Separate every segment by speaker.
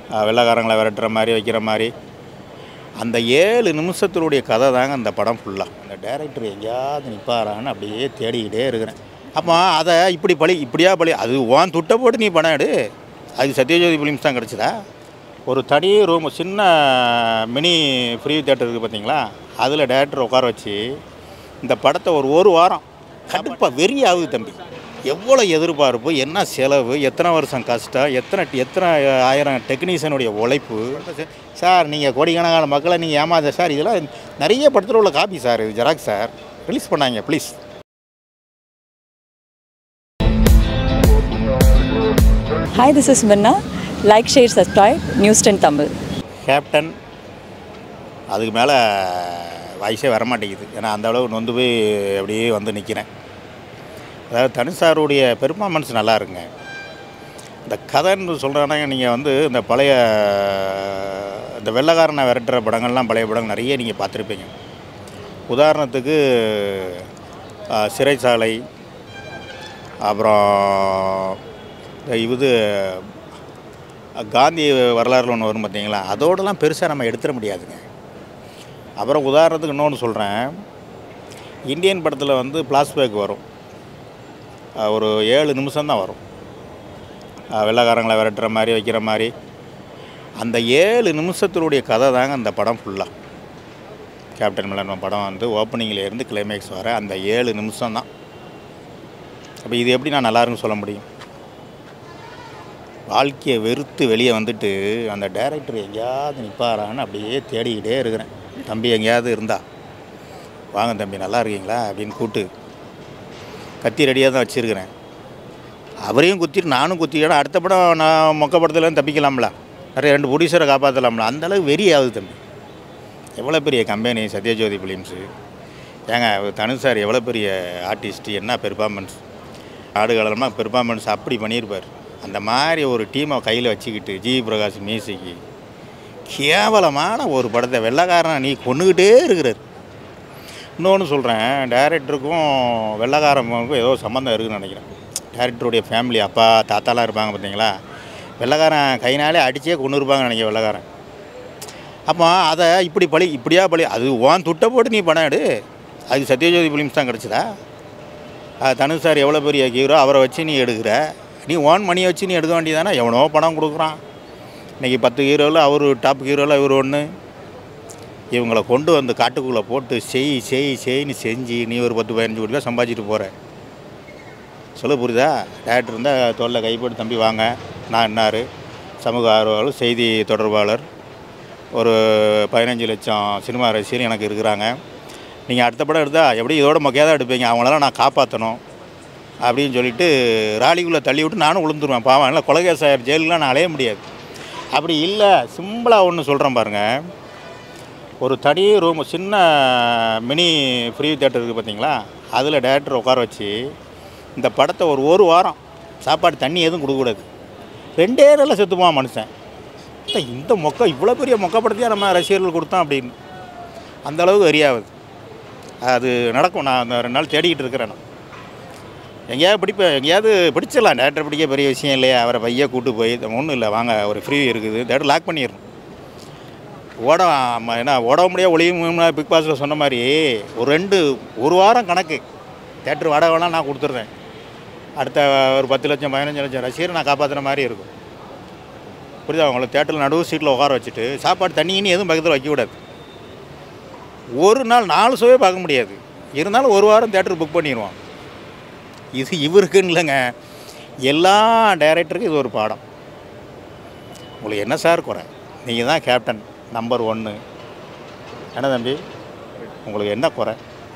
Speaker 1: அஹ், வெள்ளைக்காரங்களை விரட்டுற மாதிரி வைக்கிற மாதிரி அந்த ஏழு நிமிஷத்தினுடைய கதை தாங்க அந்த படம் ஃபுல்லாக அந்த டைரக்டர் எங்கேயாவது நிற்பாரான்னு அப்படியே தேடிக்கிட்டே இருக்கிறேன் அப்போ அதை இப்படி பழி இப்படியா பழி அது ஓன் துட்டை போட்டு நீ படம் எடு அது சத்யஜோதி ஃபிலிம்ஸ் தான் கிடச்சிதா ஒரு தனி ரூம் சின்ன மினி ஃப்ரீ தேட்டர் இருக்குது பார்த்தீங்களா அதில் டேரக்டர் உட்கார வச்சு இந்த படத்தை ஒரு ஒரு வாரம் கடுப்பாக வெறி ஆகுது தம்பி எவ்வளோ எதிர்பார்ப்பு என்ன செலவு எத்தனை வருஷம் கஷ்டம் எத்தனை எத்தனை ஆயிரம் டெக்னீஷியனுடைய உழைப்பு சார் நீங்கள் கோடிக்கணக்கான மக்களை நீங்கள் ஏமாத சார் இதெல்லாம் நிறைய படத்தில் உள்ள காப்பி சார் இது ஜெராக்ஸ் சார் ரிலீஸ் பண்ணாங்க please
Speaker 2: Hi, this is Minna. Like, share, subscribe. News 10 Tamil.
Speaker 1: Captain அதுக்கு மேலே வயசே வரமாட்டேங்குது ஏன்னா அந்த அளவு நொந்து போய் அப்படியே வந்து நிற்கிறேன் அதாவது தனுஷாருடைய பெர்ஃபார்மன்ஸ் நல்லா இருக்குங்க இந்த கதைன்னு சொல்கிறாங்க நீங்கள் வந்து இந்த பழைய இந்த வெள்ளைக்காரனை விரட்டுற படங்கள்லாம் பழைய படங்கள் நிறைய நீங்கள் பார்த்துருப்பீங்க உதாரணத்துக்கு அஹ், சிறைச்சாலை அப்புறம் இந்த இது காந்தி வரலாறுல ஒன்று வரும் பார்த்தீங்களா அதோடலாம் பெருசாக நம்ம எடுத்துட முடியாதுங்க அப்புறம் உதாரணத்துக்கு இன்னொன்று சொல்கிறேன் இந்தியன் படத்தில் வந்து ஃப்ளாஷ்பேக் வரும் அஹ் ஒரு ஏழு நிமிஷம் தான் வரும் அஹ் வெள்ளைக்காரங்களை விரட்டுற மாதிரி வைக்கிற மாதிரி அந்த ஏழு நிமிஷத்தினுடைய கதை தாங்க அந்த படம் ஃபுல்லாக கேப்டன் மிலன் படம் வந்து ஓப்பனிங்கில் இருந்து கிளைமேக்ஸ் வர அந்த ஏழு நிமிஷம் தான் அப்போ இது எப்படி நான் நல்லா இருக்குன்னு சொல்ல முடியும் வாழ்க்கையை வெறுத்து வெளியே வந்துட்டு அந்த டைரக்டர் எங்கேயாவது நிற்பாரான்னு அப்படியே தேடிக்கிட்டே இருக்கிறேன் தம்பி எங்கேயாவது இருந்தா வாங்க தம்பி நல்லா இருக்கீங்களா அப்படின்னு கூப்பிட்டு கத்தி ரெடியாக தான் வச்சுருக்கிறேன் அவரையும் குத்திட்டு நானும் குத்திக்கிட்டேன் அடுத்த படம் நான் மொக்க படத்துலேருந்து தப்பிக்கலாம்ல நிறைய ரெண்டு ப்ரொடியூசரை காப்பாற்றலாம்ல அந்தளவுக்கு வெறி ஆகுது தம்பி எவ்வளோ பெரிய கம்பெனி சத்யஜோதி ஃபிலிம்ஸு ஏங்க தனுஷ் சார் எவ்வளோ பெரிய ஆர்டிஸ்ட் என்ன பெர்ஃபார்மன்ஸ் ஆடுகளமாக பெர்ஃபார்மன்ஸ் அப்படி பண்ணியிருப்பார் அந்த மாதிரி ஒரு டீமை கையில் வச்சுக்கிட்டு ஜி பிரகாஷ் மியூசிக்கு கேவலமான ஒரு படத்தை வெள்ளைக்காரனை நீ கொண்டுக்கிட்டே இருக்கிறார் இன்னொன்று சொல்கிறேன் டைரக்டருக்கும் வெள்ளைக்காரனுக்கும் ஏதோ சம்மந்தம் இருக்குதுன்னு நினைக்கிறேன் டைரக்டருடைய ஃபேமிலி அப்பா தாத்தாலாம் இருப்பாங்க பார்த்தீங்களா வெள்ளைக்காரன் கைனாலே அடிச்சே கொண்டு இருப்பாங்கன்னு நினைக்கிறேன் வெள்ளைக்காரன் அப்போ அதை இப்படி பழி இப்படியா பழி அது ஓன் துட்டை போட்டு நீ படம் எடு அது சத்யஜோதி ஃபிலிம்ஸ் தான் கிடச்சிதா அது தனுஷ் சார் எவ்வளோ பெரிய ஹீரோ அவரை வச்சு நீ எடுக்கிற நீ ஓன் மணியை வச்சு நீ எடுக்க வேண்டியதானே எவனோ படம் கொடுக்குறான் இன்றைக்கி பத்து ஹீரோவில் அவர் டாப் ஹீரோவில் இவர் ஒன்று இவங்களை கொண்டு வந்து காட்டுக்குள்ளே போட்டு செய் செய் செய்ன்னு செஞ்சு நீ ஒரு பத்து பதினஞ்சு கோடி ரூபாய் சம்பாதிச்சிட்டு போகிற சொல்ல புரியுதா டேரக்டர் இருந்தால் தோளில் கைப்போட்டு தம்பி வாங்க நான் என்னார் சமூக ஆர்வலர் செய்தி தொடர்பாளர் ஒரு பதினஞ்சு லட்சம் சினிமா ரசிகர் எனக்கு இருக்கிறாங்க நீங்கள் அடுத்த படம் எடுத்தால் எப்படி இதோட மொக்கையாக தான் எடுப்பீங்க அவங்களெல்லாம் நான் காப்பாற்றணும் அப்படின்னு சொல்லிட்டு ராலிக்குள்ளே தள்ளி விட்டு நானும் விழுந்துருவேன் பாவம் இல்லை கொலகேஸ் சார் ஜெயிலுக்குலாம் நான் அலைய முடியாது அப்படி இல்லை சிம்பிளாக ஒன்று சொல்கிறேன் பாருங்கள் ஒரு தனி ரூம் சின்ன மினி ஃப்ரீ தேட்டர் இருக்குது பார்த்தீங்களா அதில் டேரக்டர் உட்கார வச்சு இந்த படத்தை ஒரு ஒரு வாரம் சாப்பாடு தண்ணி எதுவும் கொடுக்கக்கூடாது ரெண்டே நாளில் செத்துப்பான் மனுஷன் அட, இந்த மொக்க இவ்வளோ பெரிய மொக்க படத்தையே நம்ம ரசிகர்கள் கொடுத்தோம் அப்படின்னு அந்த அளவுக்கு வெறியாகுது அது நடக்கும் நான் அந்த ரெண்டு நாள் தேடிக்கிட்டு இருக்கிறேன் நான் எங்கேயாவது பிடிப்பேன் எங்கேயாவது பிடிச்சிடலாம் டேரக்டர் பிடிக்க பெரிய விஷயம் இல்லையா அவரை பைய கூட்டு போய் ஒன்றும் இல்லை வாங்க ஒரு ஃப்ரீ இருக்குது தேட்டர் லாக் பண்ணிடணும் ஓட ஆமா, என்ன ஓட முடியாது ஒளியும் பிக் பாஸில் சொன்ன மாதிரி ஒரு ரெண்டு ஒரு வாரம் கணக்கு தேட்டர் வாடகை வேணால் நான் கொடுத்துட்றேன் அடுத்த ஒரு பத்து லட்சம் பதினஞ்சு லட்சம் ரசிகரை நான் காப்பாற்றுற மாதிரி இருக்கும் புரியுதா அவங்கள தேட்டரில் நடுவு சீட்டில் உட்கார வச்சுட்டு சாப்பாடு தண்ணின்னு எதுவும் பக்கத்தில் வைக்கக்கூடாது ஒரு நாள் நாலு ஷோவே பார்க்க முடியாது இருந்தாலும் ஒரு வாரம் தேட்டர் புக் பண்ணிடுவான் இது இவருக்குன்னு இல்லைங்க எல்லா டைரக்டருக்கும் இது ஒரு பாடம் உங்களுக்கு என்ன சார் குறை நீங்கள் தான் கேப்டன் நம்பர் ஒன்று என்ன தம்பி உங்களுக்கு என்ன குறை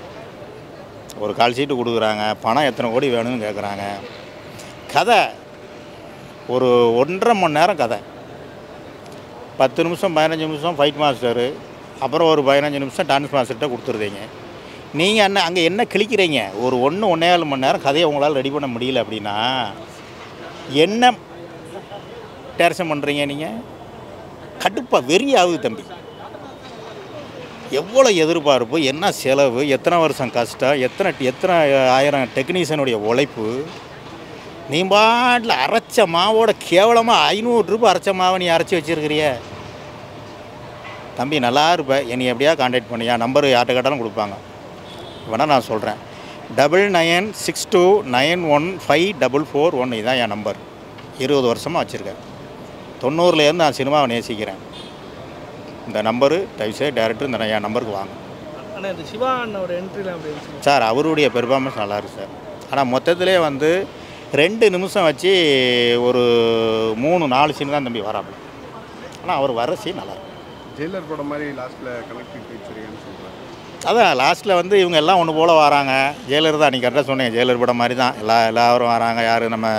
Speaker 1: ஒரு கால் சீட்டு கொடுக்குறாங்க பணம் எத்தனை கோடி வேணும்னு கேட்குறாங்க கதை ஒரு ஒன்றரை மணி நேரம் கதை பத்து நிமிஷம் பதினஞ்சு நிமிஷம் ஃபைட் மாஸ்டரு அப்புறம் ஒரு பதினஞ்சு நிமிஷம் டான்ஸ் மாஸ்டர்கிட்ட கொடுத்துருதீங்க நீங்கள் என்ன அங்கே என்ன கிழிக்கிறீங்க ஒரு ஒன்று ஒன்றே ஏழு மணி நேரம் கதையை உங்களால் ரெடி பண்ண முடியல அப்படின்னா என்ன டேரக்ஷன் பண்ணுறீங்க நீங்கள் கடுப்பாக வெறி ஆகுது தம்பி எவ்வளோ எதிர்பார்ப்பு என்ன செலவு எத்தனை வருஷம் கஷ்டம் எத்தனை எத்தனை ஆயிரம் டெக்னீஷியனுடைய உழைப்பு நீ பாட்டில் அரைச்ச மாவோட கேவலமாக ஐநூறு ரூபாய் அரைச்ச மாவை நீ அரைச்சி வச்சிருக்கிறிய தம்பி நல்லா இருப்ப என்னை எப்படியா காண்டாக்ட் பண்ணியா நம்பர் யார்கிட்ட கேட்டாலும் கொடுப்பாங்க வேணால் நான் சொல்கிறேன் double nine six two nine one five double four one இதுதான் என் நம்பர் இருபது வருஷமாக வச்சுருக்கேன் தொண்ணூறுலேருந்து நான் சினிமாவை நேசிக்கிறேன் இந்த நம்பரு தயவுசெய்து டேரக்டர் இந்த என் நம்பருக்கு வாங்க
Speaker 3: ஆனால் இந்த சிவா அண்ணோட என்ட்ரிலாம் அப்படி இருந்துச்சு
Speaker 1: சார் அவருடைய பெர்ஃபார்மன்ஸ் நல்லா இருக்கு சார் ஆனால் மொத்தத்திலே வந்து ரெண்டு நிமிஷம் வச்சு ஒரு மூணு நாலு சீன் தான் தம்பி வராப்புல ஆனால் அவர் வர சீன் நல்லா இருக்கு
Speaker 4: ஜெயிலர் படம் மாதிரி லாஸ்ட்டில் கனெக்டிங் வச்சிருக்கேன்னு சொல்கிறாங்க
Speaker 1: அதான் லாஸ்ட்டில் வந்து இவங்க எல்லாம் ஒன்று போல் வராங்க ஜெயிலர் தான் நீ கரெக்டாக சொன்னீங்க ஜெயிலர் படம் மாதிரி தான் எல்லா எல்லாரும் வராங்க யார் நம்ம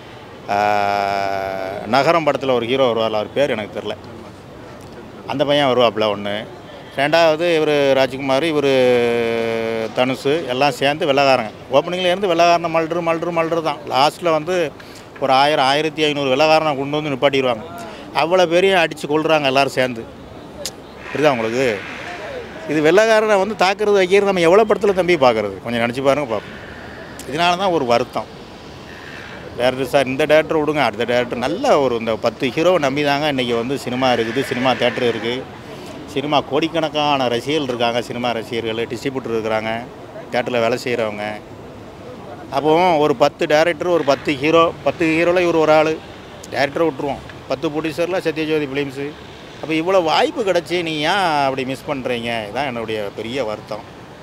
Speaker 1: ஆஹ், நகரம் படத்தில் ஒரு ஹீரோ வருவார் அவர் பேர் எனக்கு தெரில அந்த பையன் வருவாப்புல ஒன்று ரெண்டாவது இவர் ராஜ்குமார் இவர் தனுஷு எல்லாம் சேர்ந்து வெள்ளக்காரங்க ஓப்பனிங்கில் இருந்து வெள்ளக்காரனை மல்ட்ரு மல்ட்ரு மல்ட்ரு தான் லாஸ்ட்டில் வந்து ஒரு ஆயிரம் ஆயிரத்தி ஐநூறு வெள்ளக்காரனை கொண்டு வந்து நிப்பாட்டிடுவாங்க அவ்வளோ பேரையும் அடித்து கொள்கிறாங்க எல்லோரும் சேர்ந்து புரியுதா உங்களுக்கு இது வெள்ளைக்காரனை வந்து தாக்குறது வைக்கிறது நம்ம எவ்வளோ படத்தில் தம்பி பார்க்குறது கொஞ்சம் நினச்சி பாருங்க பார்ப்போம் இதனால தான் ஒரு வருத்தம் டேரக்டர் சார் இந்த டேரக்டர் விடுங்க அடுத்த டேரக்டர் நல்ல ஒரு இந்த பத்து ஹீரோவை நம்பி தாங்க இன்றைக்கி வந்து சினிமா இருக்குது சினிமா தேட்டர் இருக்குது சினிமா கோடிக்கணக்கான ரசிகர்கள் இருக்காங்க சினிமா ரசிகர்கள் டிஸ்ட்ரிபியூட்டர் இருக்கிறாங்க தேட்டரில் வேலை செய்கிறவங்க அப்போ ஒரு பத்து டேரக்டர் ஒரு பத்து ஹீரோ பத்து ஹீரோவில் இவர் ஒரு ஆள் டேரக்டரை விட்டுருவோம் பத்து ப்ரொடியூசரில் சத்யஜோதி ஃபிலிம்ஸு அப்போ இவ்வளோ வாய்ப்பு கிடச்சி நீ ஏன் அப்படி மிஸ் பண்ணுறீங்க இதான் என்னுடைய பெரிய வருத்தம்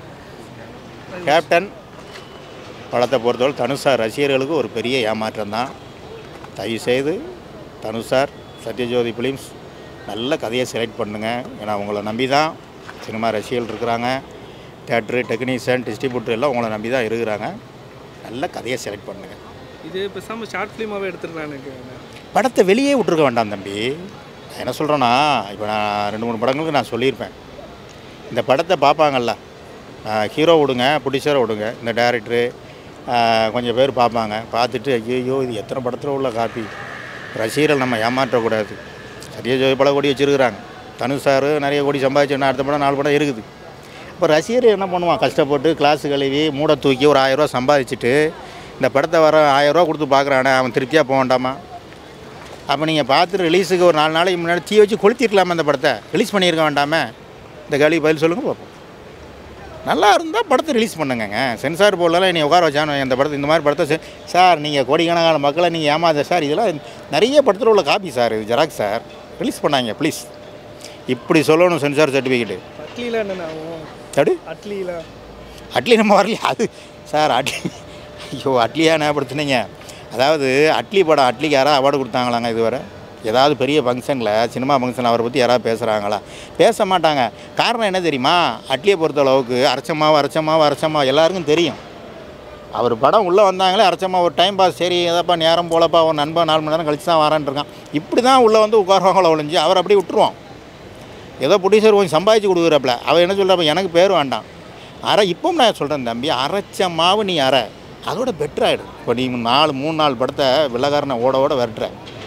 Speaker 1: கேப்டன் படத்தை பொறுத்தவரை தனுஷார் ரசிகர்களுக்கு ஒரு பெரிய ஏமாற்றம் தான் தயவுசெய்து தனுஷார் சத்யஜோதி ஃபிலிம்ஸ் நல்ல கதையை செலக்ட் பண்ணுங்கள் ஏன்னா உங்களை நம்பி தான் சினிமா ரசிகர்கள் இருக்கிறாங்க தேட்ரு டெக்னீஷியன் டிஸ்ட்ரிபியூட்டர் எல்லாம் உங்களை நம்பி தான் இருக்கிறாங்க நல்ல கதையை செலக்ட் பண்ணுங்கள்
Speaker 3: இது பேசாமல் ஷார்ட் ஃபிலிமாகவே எடுத்துடலாம் எனக்கு
Speaker 1: படத்தை வெளியே விட்ருக்க வேண்டாம் தம்பி நான் என்ன சொல்கிறேன்னா இப்போ நான் ரெண்டு மூணு படங்களுக்கு நான் சொல்லியிருப்பேன் இந்த படத்தை பார்ப்பாங்கல்ல ஹீரோ விடுங்க ப்ரொடியூசரை விடுங்க இந்த டேரக்டரு கொஞ்சம் பேர் பார்ப்பாங்க பார்த்துட்டு ஐயோ இது எத்தனை படத்தில் உள்ள காப்பி ரசிகர்கள் நம்ம ஏமாற்றக்கூடாது சத்ய ஜோதி பல கோடி வச்சுருக்குறாங்க தனுஷ் சார் நிறைய கோடி சம்பாதிச்சோன்னா அடுத்த படம் நாலு படம் இருக்குது இப்போ ரசிகர் என்ன பண்ணுவான் கஷ்டப்பட்டு கிளாஸ் கழுவி மூடை தூக்கி ஒரு ஆயிரரூவா சம்பாதிச்சுட்டு இந்த படத்தை வர ஆயிரரூவா கொடுத்து பார்க்குறானே அவன் திருப்தியாக போக வேண்டாமா அப்போ நீங்கள் பார்த்து ரிலீஸுக்கு ஒரு நாலு நாளைக்கு முன்னாடி தீ வச்சு கொளுத்திருக்கலாமா இந்த படத்தை ரிலீஸ் பண்ணியிருக்க வேண்டாமே இந்த கேள்வி பதில் சொல்லுங்கள் பார்ப்போம் நல்லா இருந்தால் படத்தை ரிலீஸ் பண்ணுங்கங்க சென்சார் போர்டெலாம் நீ உட்கார வச்சானு இந்த படத்தை இந்த மாதிரி படத்தை செ- சார் நீங்கள் கோடிக்கணக்கான மக்களை நீங்கள் ஏமாத சார் இதெல்லாம் நிறைய படத்தில் உள்ள காப்பி சார் இது ஜெராக்ஸ் சார் ரிலீஸ் பண்ணாங்க ப்ளீஸ் இப்படி சொல்லணும் சென்சார் சர்டிஃபிகேட்டு
Speaker 3: அட்லியில் என்னென்ன ஆகும்
Speaker 1: அப்படி
Speaker 3: அட்லியில்
Speaker 1: அட்லி நம்ம வரலையா அது சார் அட்லி ஐயோ அட்லியா ஞாபகப்படுத்துனீங்க அதாவது அட்லி படம் அட்லிக்கு யாராவது அவார்டு கொடுத்தாங்களாங்க இதுவரை ஏதாவது பெரிய ஃபங்க்ஷனில் சினிமா ஃபங்க்ஷன் அவரை பற்றி யாராவது பேசுகிறாங்களா பேச மாட்டாங்க காரணம் என்ன தெரியுமா அட்லியை பொறுத்த அளவுக்கு அரைச்சமாவு அரைச்சமாவு அரைச்சமாவு எல்லாருக்கும் தெரியும் அவர் படம் உள்ளே வந்தாங்களே அரைச்சமா ஒரு டைம் பாஸ் சரி ஏதாப்பா நேரம் போலப்பா ஒரு நண்பன் நாலு மணி நேரம் கழிச்சு தான் வரேன் இருக்கான் இப்படி தான் உள்ளே வந்து உட்காருவாங்களோ ஒழிஞ்சு அவர் அப்படியே விட்டுருவோம் ஏதோ ப்ரொடியூசர் கொஞ்சம் சம்பாதிச்சு கொடுக்குறப்பல அவர் என்ன சொல்கிறப்ப எனக்கு பேர் வேண்டாம் அரை இப்பவும் நான் சொல்கிறேன் தம்பி அரைச்ச மாவு நீ அரை அதோட பெட்டர் ஆகிடும் இப்போ நீ நாலு மூணு நாலு படத்தை வெள்ளக்காரனை ஓட ஓட விரட்டுற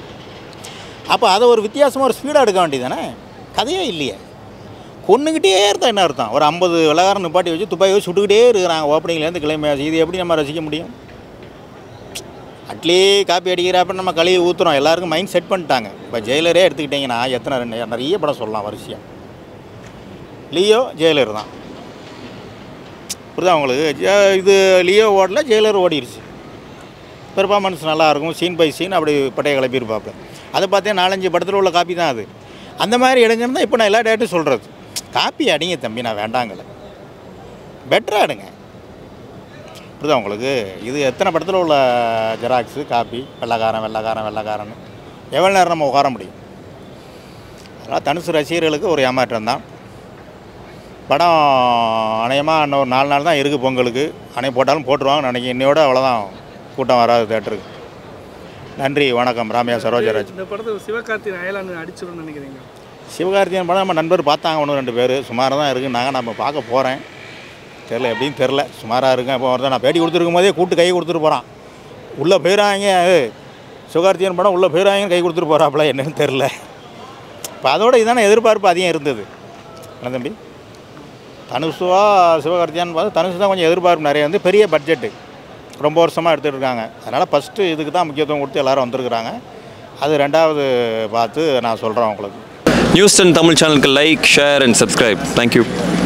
Speaker 1: அப்போ அதை ஒரு வித்தியாசமாக ஒரு ஸ்பீடாக எடுக்க வேண்டியதானே கதையே இல்லையே கொண்டுக்கிட்டே இருந்தால் என்ன அர்த்தம் ஒரு ஐம்பது வெள்ளக்காரன் நிப்பாட்டி வச்சு துப்பாக்கி வச்சு சுட்டுக்கிட்டே இருக்கிறாங்க ஓப்பனிங்லேருந்து கிளம்பி இது எப்படி நம்ம ரசிக்க முடியும் அட்லி காப்பி அடிக்கிறப்ப நம்ம கழுவி ஊற்றுறோம் எல்லாருக்கும் மைண்ட் செட் பண்ணிட்டாங்க இப்போ ஜெயிலரே எடுத்துக்கிட்டிங்கன்னா எத்தனை ரெண்டு நிறைய படம் சொல்லலாம் வரிசையாக லியோ ஜெயிலர் தான் புரியுதா உங்களுக்கு ஜெ- இது லியோ ஓடல ஜெயிலர் ஓடிடுச்சு பெர்ஃபார்மன்ஸ் நல்லாயிருக்கும் சீன் பை சீன் அப்படி பட்டைய கிளப்பியிருப்பாப்புல அதை பார்த்தே நாலஞ்சு படத்தில் உள்ள காப்பி தான் அது அந்த மாதிரி இளைஞர் தான் இப்போ நான் எல்லா டேட்டும் சொல்கிறது காப்பி அடிங்க தம்பி நான் வேண்டாங்கல பெட்டராக எடுங்க புரியுதா உங்களுக்கு இது எத்தனை படத்தில் உள்ள ஜெராக்ஸு காப்பி வெள்ளைக்காரன் வெள்ளைக்காரன் வெள்ளைக்காரன் எவ்வளோ நேரம் நம்ம உட்கார முடியும் அதனால் தனுசு ரசிகர்களுக்கு ஒரு ஏமாற்றம் தான் படம் அநேகமாக இன்னும் ஒரு நாலு நாள் தான் இருக்குது பொங்கலுக்கு அணை போட்டாலும் போட்டுருவாங்க நினைக்கிறேன் இன்னையோட அவ்வளோதான் கூட்டம் வராது தேட்டருக்கு நன்றி வணக்கம் ராமையா சரோஜராஜ்
Speaker 3: இந்த படத்தை சிவகார்த்திகேயன் அயலான்னு அடிச்சிடும்னு நினைக்கிறீங்க
Speaker 1: சிவகார்த்திகேயன் படம் நம்ம நண்பர் பார்த்தாங்க ஒன்று ரெண்டு பேர் சுமாராக தான் இருக்குன்னாங்க நம்ம பார்க்க போகிறேன் தெரில எப்படின்னு தெரில சுமாராக இருக்கும் இப்போ ஒருத்தன் நான் பேட்டி கொடுத்துருக்கும் போதே கூட்டு கை கொடுத்துட்டு போகிறான் உள்ளே போயிடாங்க சிவகார்த்திகேயன் படம் உள்ளே போயிடாங்கன்னு கை கொடுத்துட்டு போகிறாப்புல என்னன்னு தெரில இப்போ அதோட இதான எதிர்பார்ப்பு அதிகம் இருந்தது என்ன தம்பி தனுஷுவா சிவகார்த்தியான்னு பார்த்தா தனுஷு தான் கொஞ்சம் எதிர்பார்ப்பு நிறைய வந்து பெரிய பட்ஜெட்டு ரொம்ப வருஷமாக எடுத்துகிட்டு இருக்காங்க அதனால் ஃபஸ்ட்டு இதுக்கு தான் முக்கியத்துவம் கொடுத்து எல்லாரும் வந்திருக்கிறாங்க அது ரெண்டாவது பார்த்து நான் சொல்கிறேன் உங்களுக்கு
Speaker 5: நியூஸ் டென் தமிழ் சேனலுக்கு like share and subscribe thank you